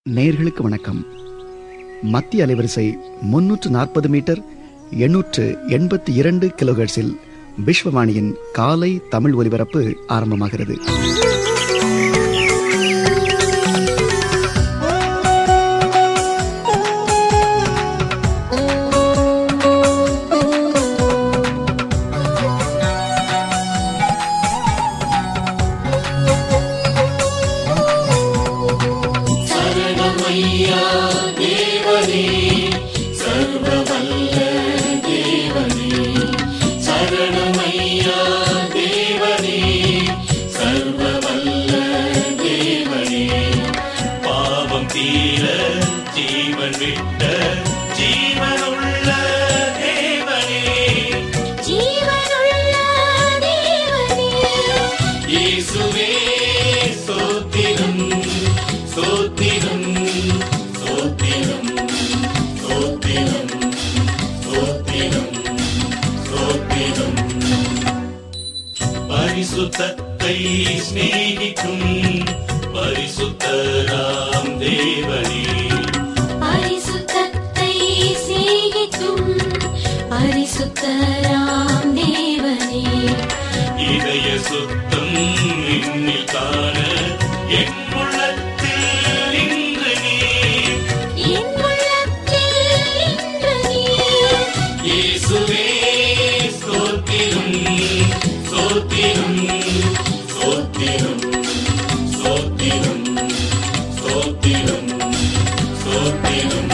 நேயர்களுக்கு வணக்கம் மத்திய அலைவரிசை முன்னூற்று நாற்பது மீட்டர் எண்ணூற்று எண்பத்தி இரண்டு கிலோஹெர்ட்ஸில் விஸ்வவாணியின் காலை தமிழ் ஒலிபரப்பு ஆரம்பமாகிறது பாவம் தீர ஜீவன் விட்ட ஜீவனுள்ள தேவனே ஜீவனுள்ள தேவனே இயேசுவே சோத்திரம் சோத்திரம் சோத்திரம் சோத்திரம் சோத்திரம் சோத்திரம் பரிசுத்தத்தை சிநேகிக்கும் பரிசுத்தராம் தேவனே பரிசுத்தத்தை சிநேகிக்கும் பரிசுத்தராம் தேவனே இதய சுத்தம் இன்னில் காண என் உள்ளத்தில் இன்று நீ என் உள்ளத்தில் இன்று நீர் இயேசுவே ஸ்தோத்திரம் ஸ்தோத்திரம் ஸ்தோத்திரம் ஸ்தோத்திரம் ஸ்தோத்திரம் ஸ்தோத்திரம்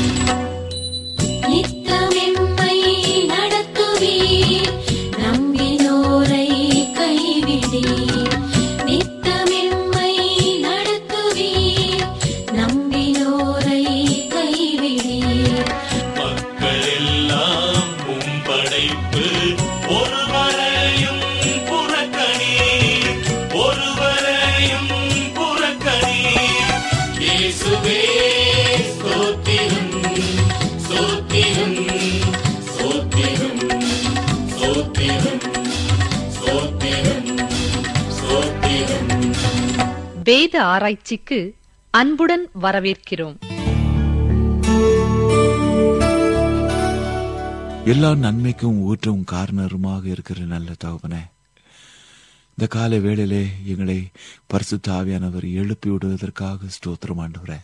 நித்தமெம்மை நடத்துவீர் நம்பினோரை கைவிடீர் நித்தமெம்மை நடத்துவீர் நம்பினோரை கைவிடீர் மக்கள் எல்லாம் உம் படைப்பு ஒருவரையும் புறக்கணி ஒருவரையும் புறக்கணி இயேசுவே ஸ்தோத்திரம் ஸ்தோத்திரம் ஸ்தோத்திரம் ஸ்தோத்திரம் ஸ்தோத்திரம் ஸ்தோத்திரம் வேத ஆராய்ச்சிக்கு அன்புடன் வரவேற்கிறோம் எல்லா நன்மைக்கும் ஊற்றும் காரணருமாக இருக்கிற நல்ல தகவனே இந்த காலை வேளையிலே எங்களை பரிசுத்த ஆவியானவர் எழுப்பி விடுவதற்காக ஸ்தோத்திரம் ஆண்டவரே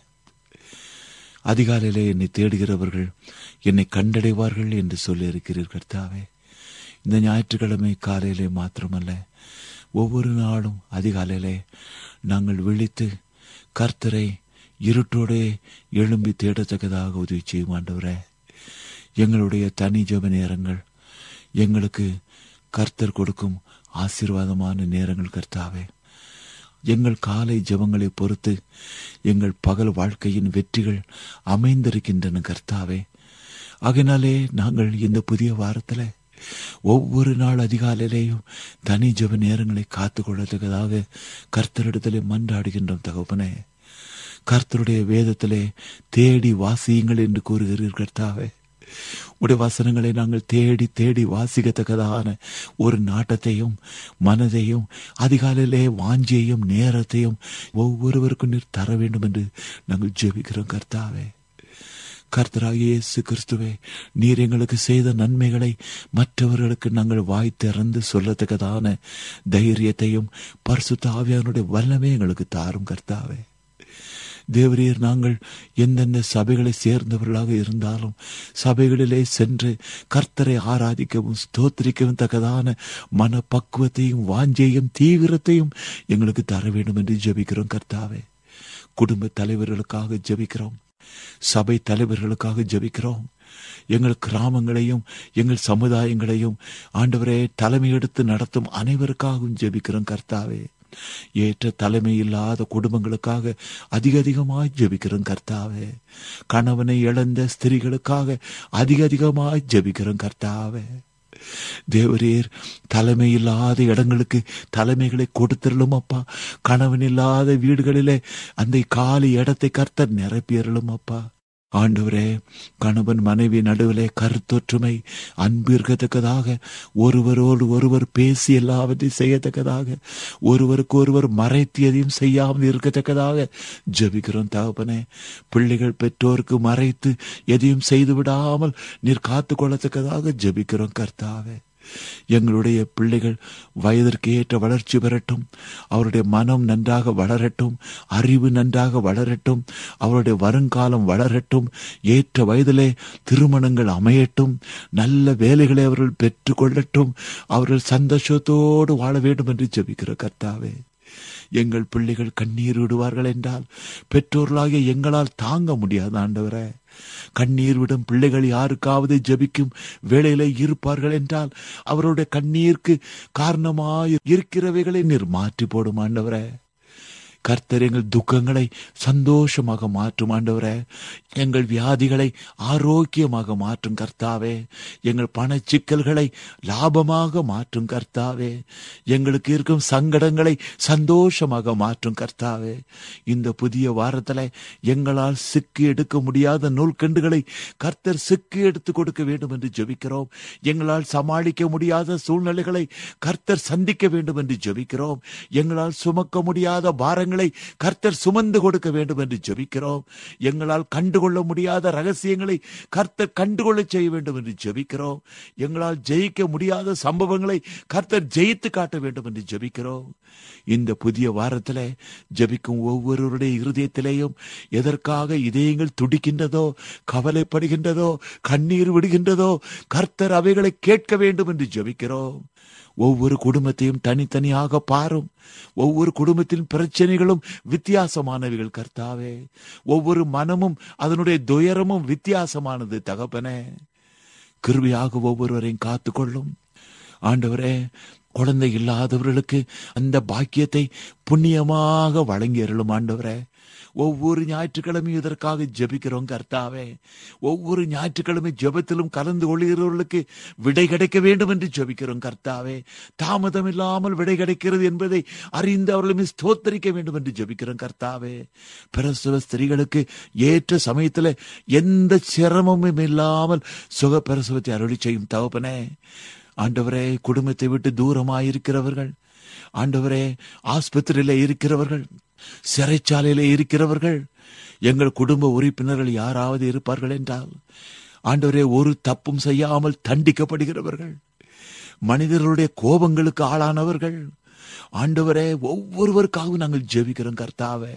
அதிகாலையிலே என்னை தேடுகிறவர்கள் என்னை கண்டடைவார்கள் என்று சொல்லி இருக்கிறீர் கர்த்தாவே இந்த ஞாயிற்றுக்கிழமை காலையிலே மாத்திரமல்ல ஒவ்வொரு நாளும் அதிகாலையிலே நாங்கள் விழித்து கர்த்தரை இருட்டோடே எழும்பி தேடத்தக்கதாக உதவி செய்யும் ஆண்டவரே எங்களுடைய தனி ஜெப நேரங்கள் எங்களுக்கு கர்த்தர் கொடுக்கும் ஆசீர்வாதமான நேரங்கள் கர்த்தாவே எங்கள் காலை ஜெபங்களை பொறுத்து எங்கள் பகல் வாழ்க்கையின் வெற்றிகள் அமைந்திருக்கின்றன கர்த்தாவே ஆகையினாலே நாங்கள் இந்த புதிய வாரத்தில் ஒவ்வொரு நாள் அதிகாலையிலேயும் தனி ஜெப நேரங்களை காத்து கொள்ளத்தக்கதாக கர்த்தரிடத்திலே மன்றாடுகின்றோம் தகப்பனே கர்த்தருடைய வேதத்திலே தேடி வாசியுங்கள் என்று கூறுகிறீர் கர்த்தாவே உடைய வசனங்களை நாங்கள் தேடி தேடி வாசிக்கத்தக்கதான ஒரு நாட்டத்தையும் மனதையும் அதிகாலையிலே வாஞ்சியையும் நேரத்தையும் ஒவ்வொருவருக்கும் நீர் தர வேண்டும் என்று நாங்கள் ஜெபிக்கிறோம் கர்த்தாவே கர்த்தராகிய இயேசு கிறிஸ்துவே நீர் எங்களுக்கு செய்த நன்மைகளை மற்றவர்களுக்கு நாங்கள் வாய் திறந்து சொல்லத்தக்கதான தைரியத்தையும் பரிசுத்த ஆவியானுடைய வல்லமே எங்களுக்கு தாரும் கர்த்தாவே தேவரீர் நாங்கள் எந்தெந்த சபைகளை சேர்ந்தவர்களாக இருந்தாலும் சபைகளிலே சென்று கர்த்தரை ஆராதிக்கவும் ஸ்தோத்திரிக்கவும் தக்கதான மன பக்குவத்தையும் வாஞ்சையும் தீவிரத்தையும் எங்களுக்கு தர வேண்டும் என்று ஜெபிக்கிறோம் கர்த்தாவே குடும்ப தலைவர்களுக்காக ஜெபிக்கிறோம் சபை தலைவர்களுக்காக ஜெபிக்கிறோம் எங்கள் கிராமங்களையும் எங்கள் சமுதாயங்களையும் ஆண்டவரே தலைமை எடுத்து நடத்தும் அனைவருக்காகவும் ஜெபிக்கிறோம் கர்த்தாவே ஏற்ற தலைமை இல்லாத குடும்பங்களுக்காக அதிக அதிகமாய் ஜெபிக்கிறோம் கர்த்தாவே கணவனை இழந்த ஸ்திரீகளுக்காக அதிக அதிகமாய் ஜெபிக்கிறோம் கர்த்தாவே தேவரீர் தலைமை இல்லாத இடங்களுக்கு தலைமைகளை கொடுத்திரலும் அப்பா கணவன் இல்லாத வீடுகளிலே அந்த காலி இடத்தை கர்த்தர் நிரப்பியறலும் அப்பா ஆண்டவரே கணவன் மனைவி நடுவிலே கருத்தொற்றுமை அன்பு இருக்கத்தக்கதாக ஒருவரோடு ஒருவர் பேசி எல்லாவற்றையும் செய்யத்தக்கதாக ஒருவருக்கு ஒருவர் மறைத்து எதையும் செய்யாமல் இருக்கத்தக்கதாக ஜெபிக்கிறோம் தகப்பனே பிள்ளைகள் பெற்றோருக்கு மறைத்து எதையும் செய்து விடாமல் நீர் காத்து கொள்ளத்தக்கதாக ஜெபிக்கிறோம் கர்த்தாவே எங்களுடைய பிள்ளைகள் வயதிற்கு ஏற்ற வளர்ச்சி பெறட்டும் அவருடைய மனம் நன்றாக வளரட்டும் அறிவு நன்றாக வளரட்டும் அவருடைய வருங்காலம் வளரட்டும் ஏற்ற வயதிலே திருமணங்கள் அமையட்டும் நல்ல வேலைகளை அவர்கள் பெற்றுக்கொள்ளட்டும் அவர்கள் சந்தோஷத்தோடு வாழ வேண்டும் என்று ஜெபிக்கிற கர்த்தாவே எங்கள் பிள்ளைகள் கண்ணீர் விடுவார்கள் என்றால் பெற்றோர்களாகிய எங்களால் தாங்க முடியாது ஆண்டவரே கண்ணீர் விடும் பிள்ளைகள் யாருக்காவது ஜெபிக்கும் வேளையில இருப்பார்கள் என்றால் அவருடைய கண்ணீருக்கு காரணமாய் இருக்கிறவைகளை நீர் மாற்றி போடும் ஆண்டவரே கர்த்தர் எங்கள் துக்கங்களை சந்தோஷமாக மாற்றும் ஆண்டவரே எங்கள் வியாதிகளை ஆரோக்கியமாக மாற்றும் கர்த்தாவே எங்கள் பண சிக்கல்களை லாபமாக மாற்றும் கர்த்தாவே எங்களுக்கு இருக்கும் சங்கடங்களை சந்தோஷமாக மாற்றும் கர்த்தாவே இந்த புதிய வாரத்தில் எங்களால் சிக்கி எடுக்க முடியாத நூல்கண்டுகளை கர்த்தர் சிக்கி எடுத்து கொடுக்க வேண்டும் என்று ஜெபிக்கிறோம் எங்களால் சமாளிக்க முடியாத சூழ்நிலைகளை கர்த்தர் சந்திக்க வேண்டும் என்று ஜெபிக்கிறோம் எங்களால் சுமக்க முடியாத பாரங்களை கர்த்தர் சுமந்து கொடுக்க வேண்டும் என்று ஜெபிக்கிறோம் எங்களால் கண்டுகொள்ள முடியாத ரகசியங்களை கர்த்தர் கண்டுகொள்ள செய்ய வேண்டும் என்று ஜெபிக்கிறோம் எங்களால் ஜெயிக்க முடியாத சம்பவங்களை கர்த்தர் ஜெயித்து காட்ட வேண்டும் என்று ஜெபிக்கிறோம் இந்த புதிய வாரத்தில் ஜெபிக்கும் ஒவ்வொருவருடைய இருதயத்திலேயும் எதற்காக இதயங்கள் துடிக்கின்றதோ கவலைப்படுகின்றதோ கண்ணீர் விடுகின்றதோ கர்த்தர் அவைகளை கேட்க வேண்டும் என்று ஜெபிக்கிறோம் ஒவ்வொரு குடும்பத்தையும் தனித்தனியாக பாரும் ஒவ்வொரு குடும்பத்தின் பிரச்சனைகளும் வித்தியாசமானவைகள் கர்த்தாவே ஒவ்வொரு மனமும் அதனுடைய துயரமும் வித்தியாசமானது தகப்பனே கிருபியாக ஒவ்வொருவரையும் காத்துக்கொள்ளும் ஆண்டவரே குழந்தை இல்லாதவர்களுக்கு அந்த பாக்கியத்தை புண்ணியமாக வழங்கி அருளும் ஆண்டவரே ஒவ்வொரு ஞாயிற்றுக்கிழமையும் இதற்காக ஜெபிக்கிறோம் கர்த்தாவே ஒவ்வொரு ஞாயிற்றுக்கிழமை ஜெபத்திலும் கலந்து கொள்கிறவர்களுக்கு விடை கிடைக்க வேண்டும் என்று ஜெபிக்கிறோம் கர்த்தாவே தாமதம் இல்லாமல் விடை கிடைக்கிறது என்பதை அறிந்து அவர்களுமே ஸ்தோத்தரிக்க வேண்டும் என்று ஜெபிக்கிறோம் கர்த்தாவே பிரசவ ஸ்திரீகளுக்கு ஏற்ற சமயத்தில் எந்த சிரமமும் இல்லாமல் சுக பிரசவத்தை அருளி செய்யும் தகப்பனே ஆண்டவரே குடும்பத்தை விட்டு தூரமாயிருக்கிறவர்கள் ஆண்டவரே ஆஸ்பத்திரியில இருக்கிறவர்கள் சிறைச்சாலையில இருக்கிறவர்கள் எங்கள் குடும்ப உறுப்பினர்கள் யாராவது இருப்பார்கள் என்றால் ஆண்டவரே ஒரு தப்பும் செய்யாமல் தண்டிக்கப்படுகிறவர்கள் மனிதர்களுடைய கோபங்களுக்கு ஆளானவர்கள் ஆண்டவரே ஒவ்வொருவருக்காகவும் நாங்கள் ஜெபிக்கிறோம் கர்த்தாவே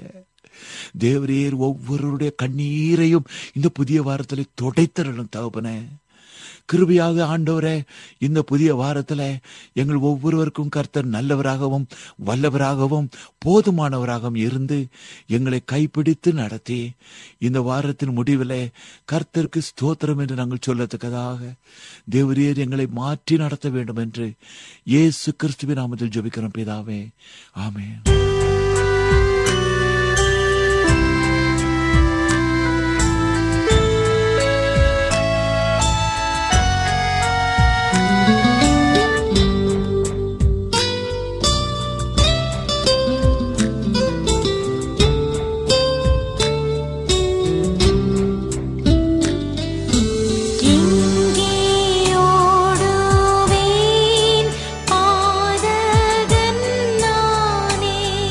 தேவரீர் ஒவ்வொருவருடைய கண்ணீரையும் இந்த புதிய வாரத்தில் துடைத்தரணும் தகப்பனே கிருபியாக ஆண்டவரே இந்த புதிய வாரத்தில் எங்கள் ஒவ்வொருவருக்கும் கர்த்தர் நல்லவராகவும் வல்லவராகவும் போதுமானவராகவும் இருந்து எங்களை கைப்பிடித்து நடத்தி இந்த வாரத்தின் முடிவில் கர்த்தருக்கு ஸ்தோத்திரம் என்று நாங்கள் சொல்லத்தக்கதாக தேவரீர் எங்களை மாற்றி நடத்த வேண்டும் என்று இயேசு கிறிஸ்துவின் நாமத்தில் ஜெபிக்கிறோம் பிதாவே ஆமென் எங்கே ஓடுவேன் பாதகன் நானே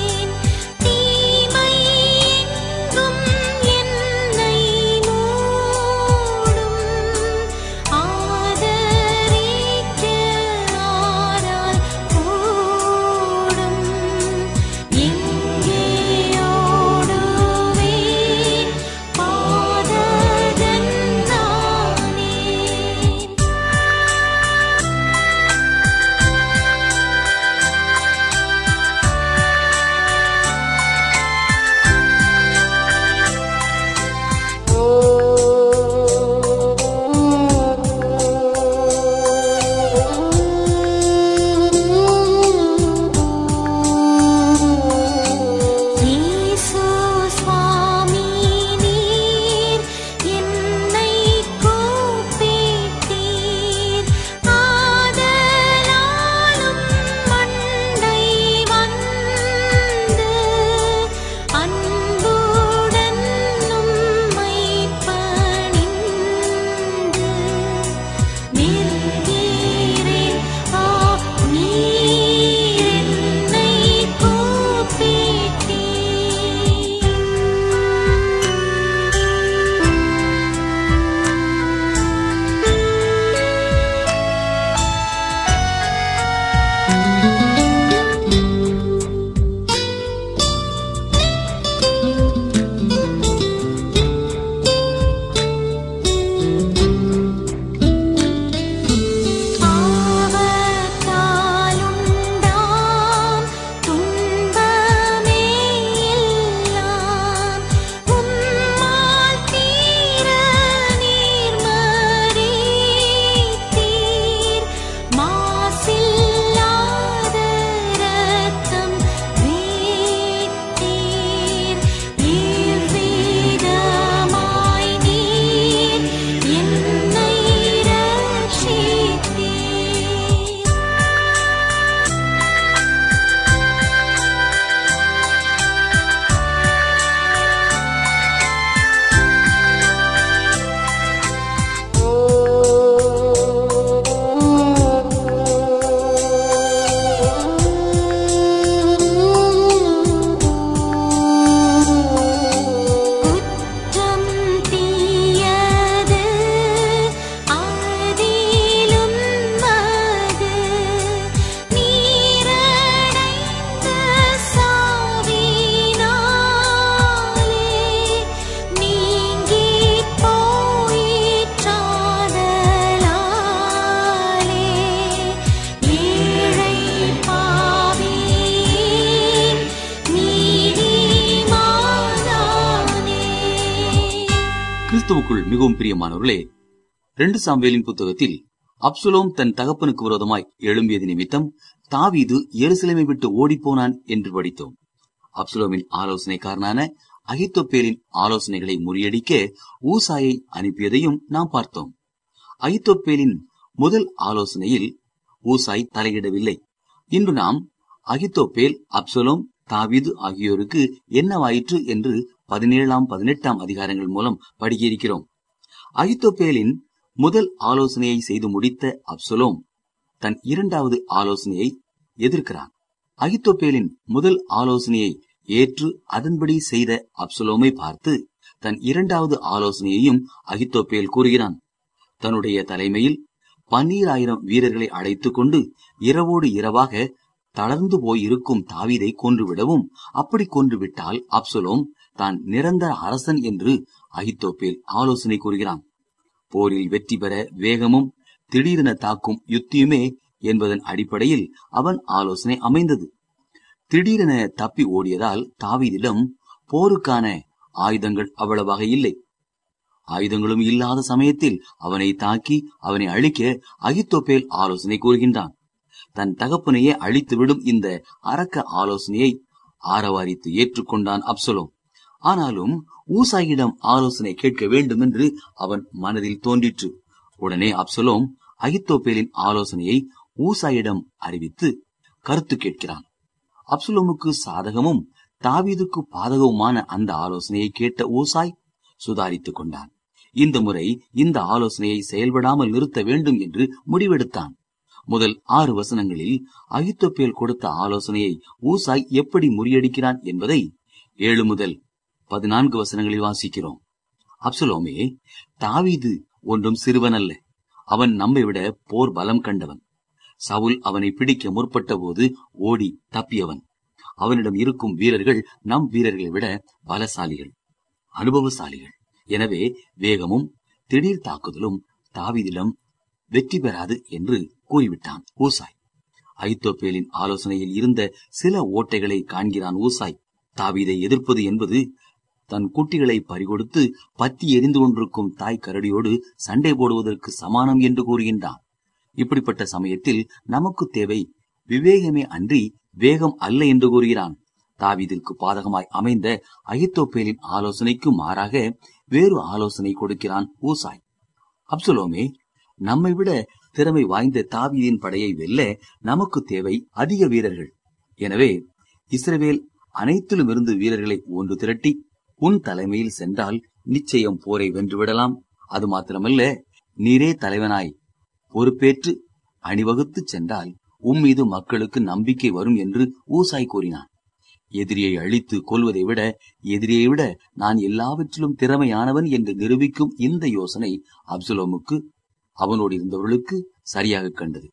கிறிஸ்துவுக்குள் மிகவும் பிரியமானவர்களே ரெண்டு சாம்பேலின் புத்தகத்தில் அப்சுலோம் தன் தகப்பனுக்கு விரோதமாய் எழும்பியது நிமித்தம் தாவீது எருசலேமை விட்டு ஓடிப்போனான் என்று படித்தோம் அப்சுலோமின் ஆலோசனைக்காரனான அகித்தோப்பேலின் ஆலோசனைகளை முறியடிக்க ஊசாயை அனுப்பியதையும் நாம் பார்த்தோம் அகித்தோப்பேலின் முதல் ஆலோசனையில் ஊசாய் தலையிடவில்லை இன்று நாம் அகித்தோப்பேல் அப்சலோம் தாவீது ஆகியோருக்கு என்னவாயிற்று என்று பதினேழாம் பதினெட்டாம் அதிகாரங்கள் மூலம் படிக்கிறோம் அகித்தோப்பேலின் முதல் ஆலோசனையை செய்து முடித்த அப்சலோம் தன் இரண்டாவது ஆலோசனையை எதிர்க்கிறான் அகித்தோப்பேலின் முதல் ஆலோசனையை ஏற்று அதன்படி செய்த அப்சலோமை பார்த்து தன் இரண்டாவது ஆலோசனையையும் அகித்தோப்பேல் கூறுகிறான் தன்னுடைய தலைமையில் பன்னீராயிரம் வீரர்களை அழைத்துக் கொண்டு இரவோடு இரவாக தளர்ந்து போய் இருக்கும் தாவீதை கொன்றுவிடவும் அப்படி கொன்றுவிட்டால் அப்சலோம் தான் நிரந்தர அரசன் என்று அகித்தோப்பேல் ஆலோசனை கூறுகிறான் போரில் வெற்றி பெற வேகமும் திடீரென தாக்கும் யுத்தியுமே என்பதன் அடிப்படையில் அவன் ஆலோசனை அமைந்தது திடீரென தப்பி ஓடியதால் தாவீதிடம் போருக்கான ஆயுதங்கள் அவ்வளவாக இல்லை ஆயுதங்களும் இல்லாத சமயத்தில் அவனை தாக்கி அவனை அழிக்க அகித்தோப்பேல் ஆலோசனை கூறுகின்றான் தன் தகப்பனையே அழித்துவிடும் இந்த அரக்க ஆலோசனையை ஆரவாரித்து ஏற்றுக்கொண்டான் அப்சலோம் ஆனாலும் ஊசாயிடம் ஆலோசனை கேட்க வேண்டும் என்று அவன் மனதில் தோன்றிற்று உடனே அப்சலோம் அகித்தோப்பேலின் ஆலோசனையை ஊசாயிடம் அறிவித்து கருத்து கேட்கிறான் அப்சலோமுக்கு சாதகமும் தாவீதுக்கு பாதகவுமான அந்த ஆலோசனையை கேட்ட ஊசாய் சுதாரித்துக் கொண்டான் இந்த முறை இந்த ஆலோசனையை செயல்படாமல் நிறுத்த வேண்டும் என்று முடிவெடுத்தான் முதல் ஆறு வசனங்களில் அகித்தோப்பேல் கொடுத்த ஆலோசனையை ஊசாய் எப்படி முறியடிக்கிறான் என்பதை ஏழு முதல் பதினான்கு வசனங்களில் வாசிக்கிறோம் அப்சலோமே தாவீது ஒன்றும் சிறுவன் அல்ல அவன் நம்மை விட போர் பலம் கண்டவன் சவுல் அவனை பிடிக்க முற்பட்ட போது ஓடி தப்பியவன் அவனிடம் இருக்கும் வீரர்கள் நம் வீரர்களை விட பலசாலிகள் அனுபவசாலிகள் எனவே வேகமும் திடீர் தாக்குதலும் தாவீதிடம் வெற்றி பெறாது என்று கூறிவிட்டான் ஊசாய் ஐத்தோப்பேலின் ஆலோசனையில் இருந்த சில ஓட்டைகளை காண்கிறான் ஊசாய் தாவீதை எதிர்ப்பது என்பது தன் குட்டிகளை பறிகொடுத்து பத்தி எரிந்து கொண்டிருக்கும் தாய் கரடியோடு சண்டை போடுவதற்கு சமானம் என்று கூறுகின்றான் இப்படிப்பட்ட சமயத்தில் நமக்கு தேவை விவேகமே அன்றி வேகம் அல்ல என்று கூறுகிறான் தாவீதிற்கு பாதகமாய் அமைந்த அகித்தோப்பேலின் ஆலோசனைக்கு மாறாக வேறு ஆலோசனை கொடுக்கிறான் ஊசாய் அப்சலோமே நம்மை விட திறமை வாய்ந்த தாவீதின் படையை வெல்ல நமக்கு தேவை அதிக வீரர்கள் எனவே இஸ்ரவேல் அனைத்திலும் இருந்து வீரர்களை ஒன்று திரட்டி உன் தலைமையில் சென்றால் நிச்சயம் போரை வென்றுவிடலாம் அது மாத்திரமல்ல நீரே தலைவனாய் பொறுப்பேற்று அணிவகுத்து சென்றால் உம் மீது மக்களுக்கு நம்பிக்கை வரும் என்று ஊசாய் கூறினான் எதிரியை அழித்து கொல்வதை விட எதிரியை விட நான் எல்லாவற்றிலும் திறமையானவன் என்று நிரூபிக்கும் இந்த யோசனை அப்சலோமுக்கு அவனோடு இருந்தவர்களுக்கு சரியாக கண்டது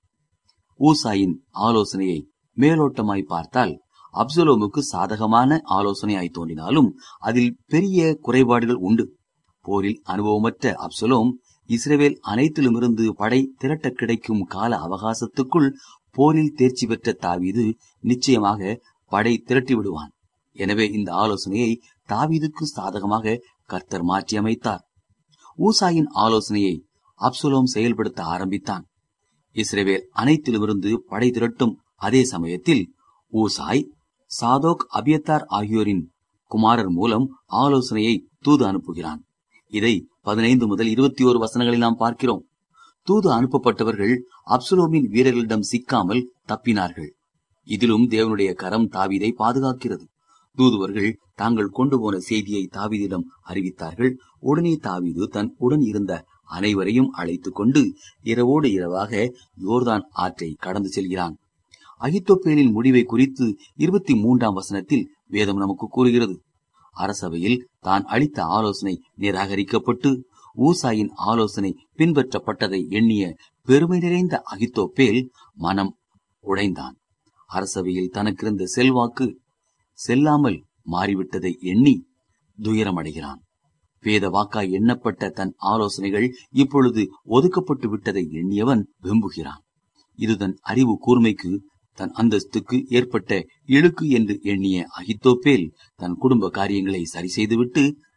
ஊசாயின் ஆலோசனையை மேலோட்டமாய் பார்த்தால் அப்சலோமுக்கு சாதகமான ஆலோசனையாய் தோன்றினாலும் அதில் பெரிய குறைபாடுகள் உண்டு போரில் அனுபவமற்ற அப்சலோம் இஸ்ரேவேல் அனைத்திலுமிருந்து படை திரட்ட கிடைக்கும் கால அவகாசத்துக்குள் போரில் தேர்ச்சி பெற்ற தாவீது நிச்சயமாக படை திரட்டி விடுவான் எனவே இந்த ஆலோசனையை தாவீதுக்கு சாதகமாக கர்த்தர் மாற்றி அமைத்தார் ஊசாயின் ஆலோசனையை அப்சுலோம் செயல்படுத்த ஆரம்பித்தான் இஸ்ரேவேல் அனைத்திலுமிருந்து படை திரட்டும் அதே சமயத்தில் ஊசாய் சாதோக் அபியத்தார் ஆகியோரின் குமாரர் மூலம் ஆலோசனையை தூது அனுப்புகிறான் இதை பதினைந்து முதல் இருபத்தி ஓரு வசனங்களில் நாம் பார்க்கிறோம் தூது அனுப்பப்பட்டவர்கள் அப்சுலோமின் வீரர்களிடம் சிக்காமல் தப்பினார்கள் இதிலும் தேவனுடைய கரம் தாவீதை பாதுகாக்கிறது தூதுவர்கள் தாங்கள் கொண்டு போன செய்தியை தாவீதிடம் அறிவித்தார்கள் உடனே தாவீது தன் உடன் இருந்த அனைவரையும் அழைத்துக் கொண்டு இரவோடு இரவாக யோர்தான் ஆற்றை கடந்து செல்கிறான் அகித்தோப்பேலின் முடிவை குறித்து இருபத்தி மூன்றாம் வசனத்தில் வேதம் நமக்கு கூறுகிறது அரசவையில் தான் அளித்த ஆலோசனை நிராகரிக்கப்பட்டு ஊசாயின் ஆலோசனை பின்பற்றப்பட்டதை எண்ணிய பெருமை நிறைந்த அகித்தோப்பேல் மனம் உடைந்தான் அரசவையில் தனக்கிருந்த செல்வாக்கு செல்லாமல் மாறிவிட்டதை எண்ணி துயரமடைகிறான் வேத வாக்காய் எண்ணப்பட்ட தன் ஆலோசனைகள் இப்பொழுது ஒதுக்கப்பட்டு விட்டதை எண்ணியவன் வெம்புகிறான் இது தன் அறிவு கூர்மைக்கு தன் அந்தஸ்துக்கு ஏற்பட்ட இழுக்கு என்று எண்ணிய அகித்தோப்பேல் தன் குடும்ப காரியங்களை சரி செய்துவிட்டு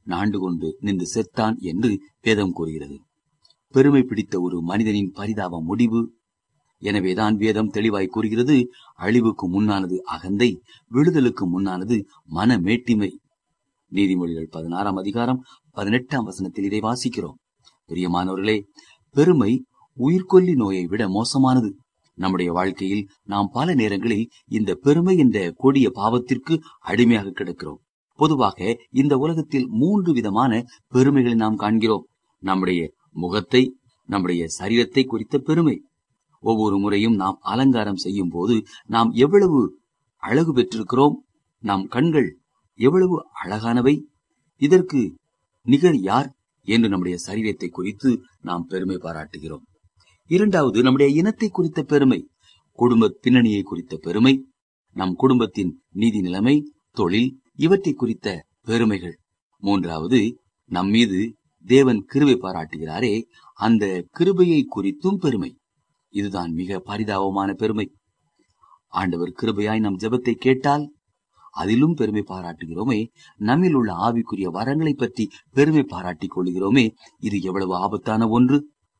நாண்டு கொண்டு நின்று செத்தான் என்று வேதம் கூறுகிறது பெருமை பிடித்த ஒரு மனிதனின் பரிதாப முடிவு எனவேதான் வேதம் தெளிவாய் கூறுகிறது அழிவுக்கு முன்னானது அகந்தை விடுதலுக்கு முன்னானது மன மேட்டிமை நீதிமொழிகள் பதினாறாம் அதிகாரம் பதினெட்டாம் வசனத்தில் இதை வாசிக்கிறோம் பிரியமானவர்களே பெருமை உயிர்கொல்லி நோயை விட மோசமானது நம்முடைய வாழ்க்கையில் நாம் பல நேரங்களில் இந்த பெருமை என்ற கொடிய பாவத்திற்கு அடிமையாக கிடக்கிறோம் பொதுவாக இந்த உலகத்தில் மூன்று விதமான பெருமைகளை நாம் காண்கிறோம் நம்முடைய முகத்தை நம்முடைய சரீரத்தை குறித்த பெருமை ஒவ்வொரு முறையும் நாம் அலங்காரம் செய்யும் போது நாம் எவ்வளவு அழகு பெற்றிருக்கிறோம் நம் கண்கள் எவ்வளவு அழகானவை இதற்கு நிகர் யார் என்று நம்முடைய சரீரத்தை குறித்து நாம் பெருமை பாராட்டுகிறோம் இரண்டாவது நம்முடைய இனத்தை குறித்த பெருமை குடும்ப பின்னணியை குறித்த பெருமை நம் குடும்பத்தின் நீதி நிலைமை தொழில் இவற்றை குறித்த பெருமைகள் மூன்றாவது நம் மீது தேவன் கிருபை பாராட்டுகிறாரே அந்த கிருபையை குறித்தும் பெருமை இதுதான் மிக பரிதாபமான பெருமை ஆண்டவர் கிருபையாய் நம் ஜெபத்தை கேட்டால் அதிலும் பெருமை பாராட்டுகிறோமே நம்மில் உள்ள ஆவிக்குரிய வரங்களை பற்றி பெருமை பாராட்டிக் கொள்கிறோமே இது எவ்வளவு ஆபத்தான ஒன்று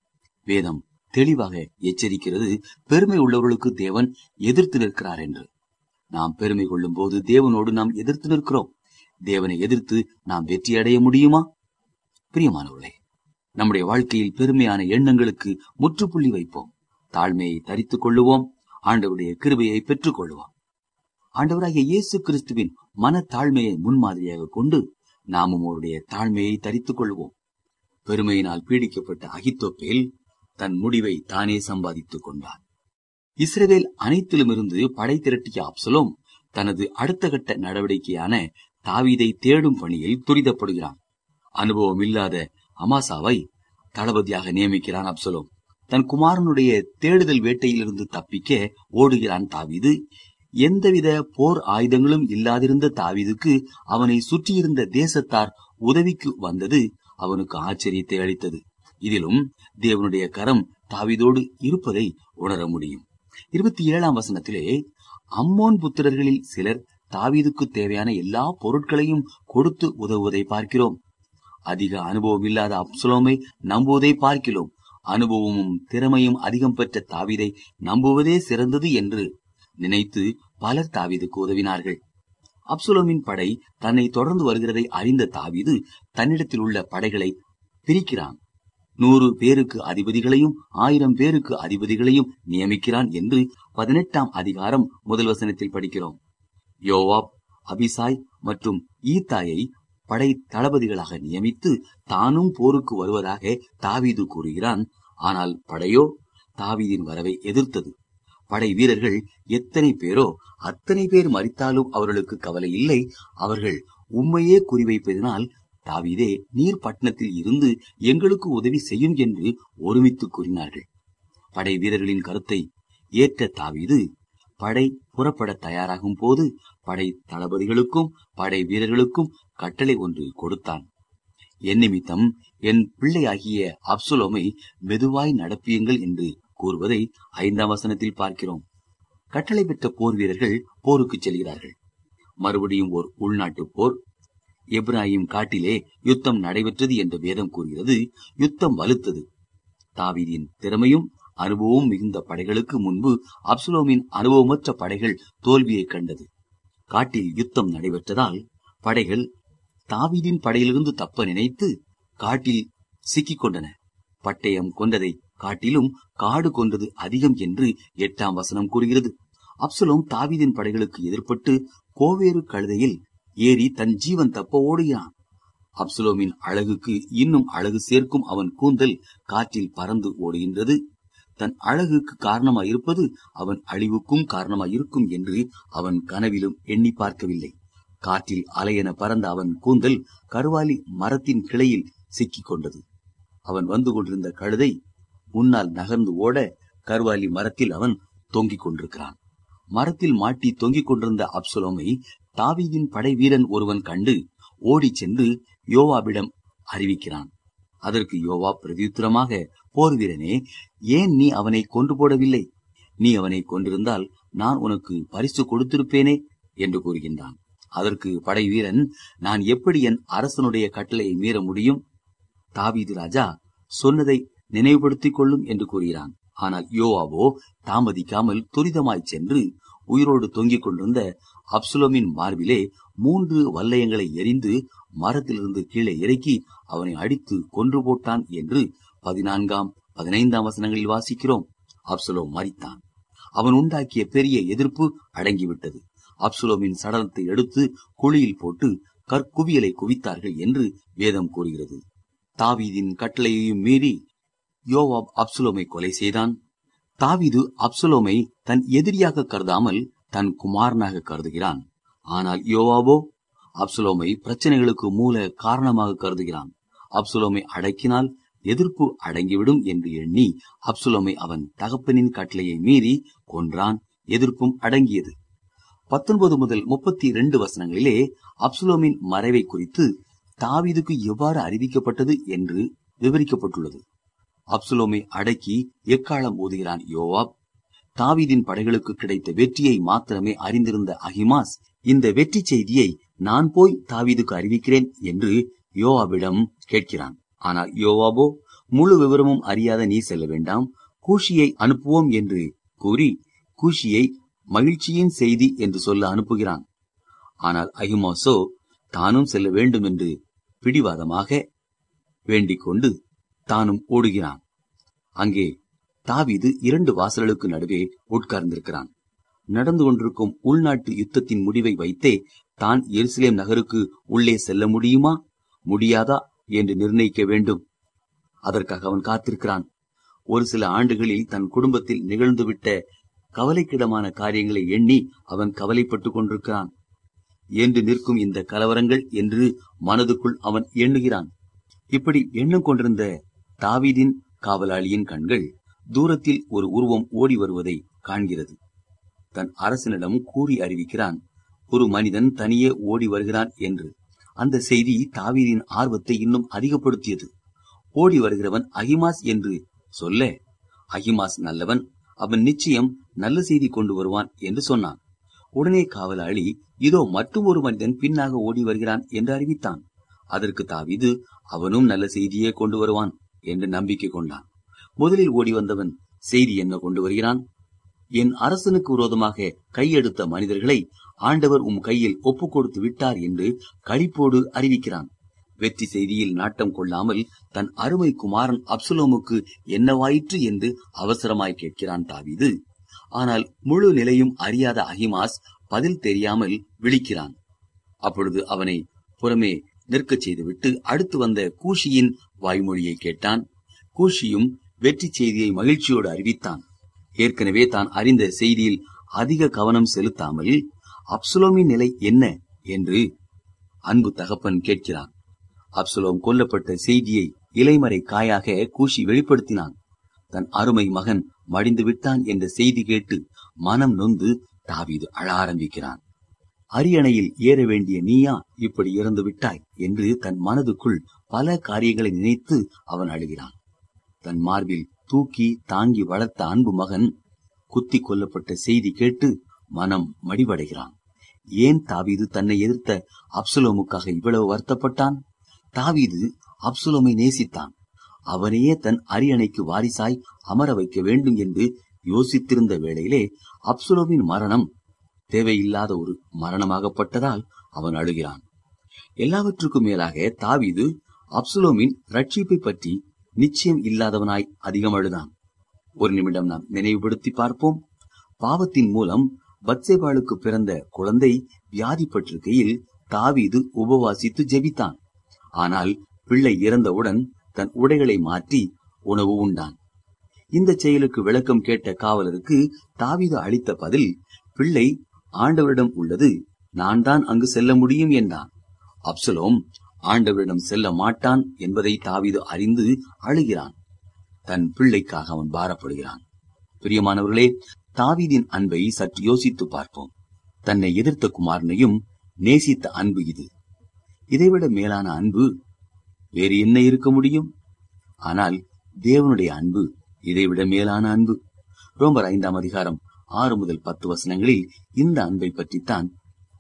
வேதம் தெளிவாக எச்சரிக்கிறது பெருமை உள்ளவர்களுக்கு தேவன் எதிர்த்து நிற்கிறார் என்று நாம் பெருமை கொள்ளும் போது தேவனோடு நாம் எதிர்த்து நிற்கிறோம் தேவனை எதிர்த்து நாம் வெற்றி அடைய முடியுமா பிரியமானவர்களே நம்முடைய வாழ்க்கையில் பெருமையான எண்ணங்களுக்கு முற்றுப்புள்ளி வைப்போம் தாழ்மையை தரித்துக் கொள்ளுவோம் ஆண்டவருடைய கிருபையை பெற்றுக் கொள்வோம் ஆண்டவராகிய இயேசு கிறிஸ்துவின் மன தாழ்மையை முன்மாதிரியாக கொண்டு நாமும் அவருடைய தாழ்மையை தரித்துக் கொள்வோம் பெருமையினால் பீடிக்கப்பட்ட அகித்தோப்பேல் தன் முடிவை தானே சம்பாதித்துக் கொண்டார் இஸ்ரவேல் அனைத்திலுமிருந்து படை திரட்டிய அப்சலோம் தனது அடுத்த கட்ட நடவடிக்கையான தாவீதை தேடும் பணியில் துரிதப்படுகிறான் அனுபவம் இல்லாத அமாசாவை தளபதியாக நியமிக்கிறான் அப்சலோம் தன் குமாரனுடைய தேடுதல் வேட்டையிலிருந்து தப்பிக்க ஓடுகிறான் தாவீது எந்தவித போர் ஆயுதங்களும் இல்லாதிருந்த தாவீதுக்கு அவனை சுற்றியிருந்த தேசத்தார் உதவிக்கு வந்தது அவனுக்கு ஆச்சரியத்தை அளித்தது இதிலும் தேவனுடைய கரம் தாவீதோடு இருப்பதை உணர முடியும் இருபத்தி ஏழாம் வசனத்திலே அம்மோன் புத்திரர்களில் சிலர் தாவீதுக்கு தேவையான எல்லா பொருட்களையும் கொடுத்து உதவுவதை பார்க்கிறோம் அதிக அனுபவம் இல்லாத அப்சலோமை நம்புவதை பார்க்கிறோம் அனுபவமும் திறமையும் அதிகம் பெற்ற தாவீதை நம்புவதே சிறந்தது என்று நினைத்து பலர் தாவீதுக்கு உதவினார்கள் அப்சுலோமின் படை தன்னை தொடர்ந்து வருகிறதை அறிந்த தாவீது தன்னிடத்தில் உள்ள படைகளை பிரிக்கிறான் நூறு பேருக்கு அதிபதிகளையும் ஆயிரம் பேருக்கு அதிபதிகளையும் நியமிக்கிறான் என்று பதினெட்டாம் அதிகாரம் முதல் வசனத்தில் படிக்கிறோம் யோவாப் அபிசாய் மற்றும் ஈத்தாயை படை தளபதிகளாக நியமித்து தானும் போருக்கு வருவதாக தாவீது கூறுகிறான் ஆனால் படையோ தாவீதின் வரவை எதிர்த்தது படை வீரர்கள் எத்தனை பேரோ அத்தனை பேர் மறித்தாலும் அவர்களுக்கு கவலை இல்லை அவர்கள் உண்மையே குறிவைப்பதனால் தாவீதே நீர் பட்டணத்தில் இருந்து எங்களுக்கு உதவி செய்யும் என்று ஒருமித்து கூறினார்கள் படை வீரர்களின் கருத்தை ஏற்ற தாவீது படை புறப்பட தயாராகும் போது படை தளபதிகளுக்கும் படை வீரர்களுக்கும் கட்டளை ஒன்று கொடுத்தான் என் நிமித்தம் என் பிள்ளையாகிய அப்சுலோமை மெதுவாய் நடப்பியுங்கள் என்று கூறுவதை ஐந்தாம் வசனத்தில் பார்க்கிறோம் கட்டளை பெற்ற போர் வீரர்கள் போருக்கு செல்கிறார்கள் மறுபடியும் ஓர் உள்நாட்டு போர் எப்ராஹிம் காட்டிலே யுத்தம் நடைபெற்றது என்று வேதம் கூறுகிறது யுத்தம் வலுத்தது தாவீதின் திறமையும் அனுபவம் மிகுந்த படைகளுக்கு முன்பு அப்சுலோமின் அனுபவமற்ற படைகள் தோல்வியை கண்டது காட்டில் யுத்தம் நடைபெற்றதால் படைகள் தாவீதின் படையிலிருந்து தப்ப நினைத்து காட்டில் சிக்கிக் கொண்டன பட்டயம் கொண்டதை காட்டிலும் காடு கொண்டது அதிகம் என்று எட்டாம் வசனம் கூறுகிறது அப்சலோம் தாவீதின் படைகளுக்கு எதிர்ப்பட்டு கோவேறு கழுதையில் ஏறி தன் ஜீவன் தப்ப ஓடுகிறான் அப்சலோமின் அழகுக்கு இன்னும் அழகு சேர்க்கும் அவன் கூந்தல் காற்றில் பறந்து ஓடுகின்றது தன் அழகுக்கு காரணமாயிருப்பது அவன் அழிவுக்கும் காரணமாயிருக்கும் என்று அவன் கனவிலும் எண்ணி பார்க்கவில்லை காற்றில் அலையென பறந்த அவன் கூந்தல் கருவாலி மரத்தின் கிளையில் சிக்கிக் கொண்டது அவன் வந்து கொண்டிருந்த கழுதை முன்னால் நகர்ந்து ஓட கருவாலி மரத்தில் அவன் தொங்கிக் கொண்டிருக்கிறான் மரத்தில் மாட்டி தொங்கிக் கொண்டிருந்த அப்சலோமை தாவீதின் படை வீரன் ஒருவன் கண்டு ஓடிச் சென்று யோவாபிடம் அறிவிக்கிறான் அதற்கு யோவா பிரதியுத்தரமாக போர் வீரனே ஏன் நீ அவனை கொன்று போடவில்லை நீ அவனை கொண்டிருந்தால் நான் உனக்கு பரிசு கொடுத்திருப்பேனே என்று கூறுகின்றான் அதற்கு படை வீரன் நான் எப்படி என் அரசனுடைய கட்டளையை மீற முடியும் தாவீது ராஜா சொன்னதை நினைவுபடுத்திக் கொள்ளும் என்று கூறுகிறான் ஆனால் யோவாவோ தாமதிக்காமல் துரிதமாய் சென்று உயிரோடு தொங்கிக் கொண்டிருந்த அப்சுலோமின் மார்பிலே மூன்று வல்லயங்களை எரிந்து மரத்திலிருந்து கீழே இறக்கி அவனை அடித்து கொன்று போட்டான் என்று பதினான்காம் பதினைந்தாம் வசனங்களில் வாசிக்கிறோம் அப்சுலோம் மரித்தான் அவன் உண்டாக்கிய பெரிய எதிர்ப்பு அடங்கிவிட்டது அப்சுலோமின் சடலத்தை எடுத்து குழியில் போட்டு கற்குவியலை குவித்தார்கள் என்று வேதம் கூறுகிறது தாவீதின் கட்டளையையும் மீறி யோவாப் அப்சுலோமை கொலை செய்தான் தாவீது அப்சுலோமை தன் எதிரியாக கருதாமல் தன் குமாரனாக கருதுகிறான் ஆனால் யோவாபோ அப்சுலோமை பிரச்சனைகளுக்கு மூல காரணமாக கருதுகிறான் அப்சுலோமை அடக்கினால் எதிர்ப்பு அடங்கிவிடும் என்று எண்ணி அப்சுலோமை அவன் தகப்பனின் கட்டளையை மீறி கொன்றான் எதிர்ப்பும் அடங்கியது பத்தொன்பது முதல் முப்பத்தி இரண்டு வசனங்களிலே அப்சுலோமின் மறைவை குறித்து தாவீதுக்கு எவ்வாறு அறிவிக்கப்பட்டது என்று விவரிக்கப்பட்டுள்ளது அப்சுலோமை அடக்கி எக்காலம் ஊதுகிறான் யோவாப் தாவீதின் படைகளுக்கு கிடைத்த வெற்றியை மாத்திரமே அறிந்திருந்த அகிமாஸ் இந்த வெற்றி செய்தியை நான் போய் தாவீதுக்கு அறிவிக்கிறேன் என்று யோவாபிடம் கேட்கிறான் ஆனால் யோவாபோ முழு விவரமும் அறியாத நீ செல்ல வேண்டாம் கூஷியை அனுப்புவோம் என்று கூறி கூஷியை மகிழ்ச்சியின் செய்தி என்று சொல்ல அனுப்புகிறான் ஆனால் அகிமாசோ தானும் செல்ல வேண்டும் என்று பிடிவாதமாக வேண்டிக் கொண்டு தானும் ஓடுகிறான் அங்கே தாவீது இரண்டு வாசல்களுக்கு நடுவே உட்கார்ந்திருக்கிறான் நடந்து கொண்டிருக்கும் உள்நாட்டு யுத்தத்தின் முடிவை வைத்தே தான் எருசலேம் நகருக்கு உள்ளே செல்ல முடியுமா முடியாதா என்று நிர்ணயிக்க வேண்டும் அதற்காக அவன் காத்திருக்கிறான் ஒரு சில ஆண்டுகளில் தன் குடும்பத்தில் நிகழ்ந்துவிட்ட கவலைக்கிடமான காரியங்களை எண்ணி அவன் கவலைப்பட்டுக் கொண்டிருக்கிறான் என்று நிற்கும் இந்த கலவரங்கள் என்று மனதுக்குள் அவன் எண்ணுகிறான் இப்படி எண்ணம் கொண்டிருந்த தாவீதின் காவலாளியின் கண்கள் தூரத்தில் ஒரு உருவம் ஓடி வருவதை காண்கிறது தன் அரசனிடம் கூறி அறிவிக்கிறான் ஒரு மனிதன் தனியே ஓடி வருகிறான் என்று அந்த செய்தி தாவீதின் ஆர்வத்தை இன்னும் அதிகப்படுத்தியது ஓடி வருகிறவன் அகிமாஸ் என்று சொல்ல அகிமாஸ் நல்லவன் அவன் நிச்சயம் நல்ல செய்தி கொண்டு வருவான் என்று சொன்னான் உடனே காவலாளி இதோ மற்றும் ஒரு மனிதன் பின்னாக ஓடி வருகிறான் என்று அறிவித்தான் அதற்கு தாவீது அவனும் நல்ல செய்தியே கொண்டு வருவான் என்று நம்பிக்கை கொண்டான் முதலில் ஓடி வந்தவன் செய்தி என்ன கொண்டு வருகிறான் என் அரசனுக்கு விரோதமாக கையெடுத்த மனிதர்களை ஆண்டவர் உம் கையில் ஒப்புக் கொடுத்து விட்டார் என்று களிப்போடு அறிவிக்கிறான் வெற்றி செய்தியில் நாட்டம் கொள்ளாமல் தன் அருமை குமாரன் அப்சுலோமுக்கு என்னவாயிற்று என்று அவசரமாய் கேட்கிறான் தாவீது ஆனால் முழு நிலையும் அறியாத அகிமாஸ் பதில் தெரியாமல் விழிக்கிறான் அப்பொழுது அவனை புறமே நிற்கச் செய்துவிட்டு அடுத்து வந்த கூஷியின் வாய்மொழியை கேட்டான் கூஷியும் வெற்றி செய்தியை மகிழ்ச்சியோடு அறிவித்தான் ஏற்கனவே தான் அறிந்த செய்தியில் அதிக கவனம் செலுத்தாமல் அப்சுலோமின் நிலை என்ன என்று அன்பு தகப்பன் கேட்கிறான் அப்சுலோம் கொல்லப்பட்ட செய்தியை இலைமறை காயாக கூஷி வெளிப்படுத்தினான் தன் அருமை மகன் மடிந்து விட்டான் என்ற செய்தி கேட்டு மனம் நொந்து தாவீது அழ ஆரம்பிக்கிறான் அரியணையில் ஏற வேண்டிய நீயா இப்படி இறந்து விட்டாய் என்று தன் மனதுக்குள் பல காரியங்களை நினைத்து அவன் அழுகிறான் தன் மார்பில் தூக்கி தாங்கி வளர்த்த அன்பு மகன் குத்தி கொல்லப்பட்ட செய்தி கேட்டு மனம் மடிவடைகிறான் ஏன் தாவீது தன்னை எதிர்த்த அப்சுலோமுக்காக இவ்வளவு வருத்தப்பட்டான் தாவீது அப்சுலோமை நேசித்தான் அவனையே தன் அரியணைக்கு வாரிசாய் அமர வைக்க வேண்டும் என்று யோசித்திருந்த வேளையிலே அப்சுலோமின் மரணம் தேவையில்லாத ஒரு மரணமாகப்பட்டதால் அவன் அழுகிறான் எல்லாவற்றுக்கும் மேலாக தாவீது அப்சுலோமின் ரட்சிப்பை பற்றி நிச்சயம் இல்லாதவனாய் அதிகம் அழுதான் ஒரு நிமிடம் நாம் நினைவுபடுத்தி பார்ப்போம் பாவத்தின் மூலம் பத்சேபாளுக்கு பிறந்த குழந்தை வியாதிப்பட்டிருக்கையில் தாவீது உபவாசித்து ஜெபித்தான் ஆனால் பிள்ளை இறந்தவுடன் தன் உடைகளை மாற்றி உணவு உண்டான் இந்த செயலுக்கு விளக்கம் கேட்ட காவலருக்கு தாவீது அளித்த பதில் பிள்ளை ஆண்டவரிடம் உள்ளது நான் தான் அங்கு செல்ல முடியும் என்றான் அப்சலோம் ஆண்டவரிடம் செல்ல மாட்டான் என்பதை தாவீது அறிந்து அழுகிறான் தன் பிள்ளைக்காக அவன் பாரப்படுகிறான் பிரியமானவர்களே தாவீதின் அன்பை சற்று யோசித்து பார்ப்போம் தன்னை எதிர்த்த குமாரனையும் நேசித்த அன்பு இது இதைவிட மேலான அன்பு வேறு என்ன இருக்க முடியும் ஆனால் தேவனுடைய அன்பு இதைவிட மேலான அன்பு ரோமர் ஐந்தாம் அதிகாரம் ஆறு முதல் பத்து வசனங்களில் இந்த அன்பை பற்றித்தான்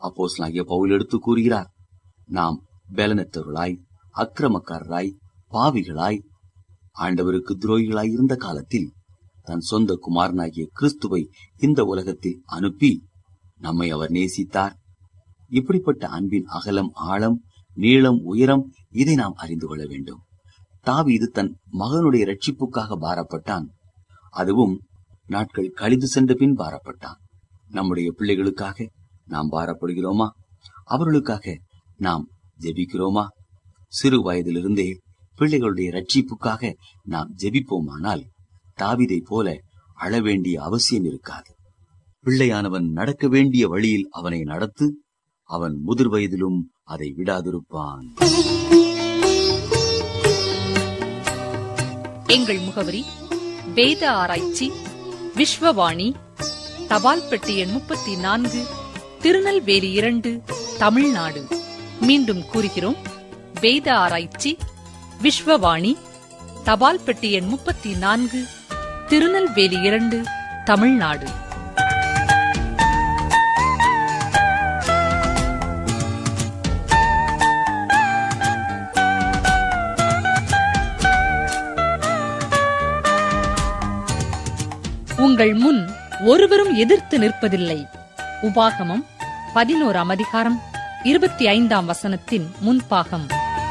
அப்போஸ்தலனாகிய பவுல் எடுத்து கூறுகிறார் நாம் பலனற்றவர்களாய் அக்கிரமக்காரராய் பாவிகளாய் ஆண்டவருக்கு துரோகிகளாய் இருந்த காலத்தில் தன் சொந்த குமாரனாகிய கிறிஸ்துவை இந்த உலகத்தில் அனுப்பி நம்மை அவர் நேசித்தார் இப்படிப்பட்ட அன்பின் அகலம் ஆழம் நீளம் உயரம் இதை நாம் அறிந்து கொள்ள வேண்டும் தாவீது தன் மகனுடைய ரட்சிப்புக்காக பாரப்பட்டான் அதுவும் நாட்கள் கழிந்து சென்ற பின் பாரப்பட்டான் நம்முடைய பிள்ளைகளுக்காக நாம் பாரப்படுகிறோமா அவர்களுக்காக நாம் ஜெபிக்கிறோமா சிறு வயதிலிருந்தே பிள்ளைகளுடைய ரட்சிப்புக்காக நாம் ஜெபிப்போமானால் தாவிதை போல அழ வேண்டிய அவசியம் இருக்காது பிள்ளையானவன் நடக்க வேண்டிய வழியில் அவனை நடத்து அவன் முதிர் வயதிலும் அதை விடாதிருப்பான் எங்கள் முகவரி வேத ஆராய்ச்சி விஸ்வவாணி தபால் பெட்டி எண் முப்பத்தி நான்கு திருநெல்வேலி இரண்டு தமிழ்நாடு மீண்டும் கூறுகிறோம் வேத ஆராய்ச்சி விஸ்வவாணி தபால் பெட்டி எண் முப்பத்தி நான்கு திருநெல்வேலி இரண்டு தமிழ்நாடு உங்கள் முன் ஒருவரும் எதிர்த்து நிற்பதில்லை உபாகமம் பதினோராம் அதிகாரம் இருபத்தி ஐந்தாம் வசனத்தின் முன்பாகம்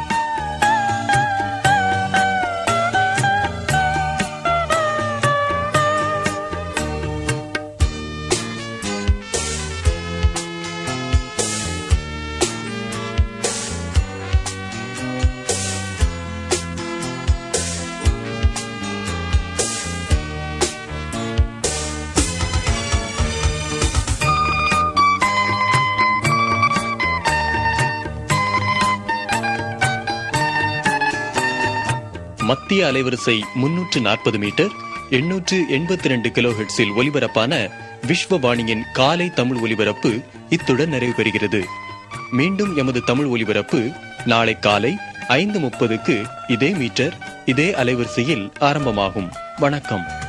மத்திய அலைவரிசை முன்னூற்று நாற்பது மீட்டர் எண்ணூற்று எண்பத்தி ரெண்டு கிலோஹெட்ஸில் ஒலிபரப்பான விஸ்வவாணியின் காலை தமிழ் ஒலிபரப்பு இத்துடன் நிறைவு பெறுகிறது மீண்டும் எமது தமிழ் ஒலிபரப்பு நாளை காலை ஐந்து முப்பதுக்கு இதே மீட்டர் இதே அலைவரிசையில் ஆரம்பமாகும் வணக்கம்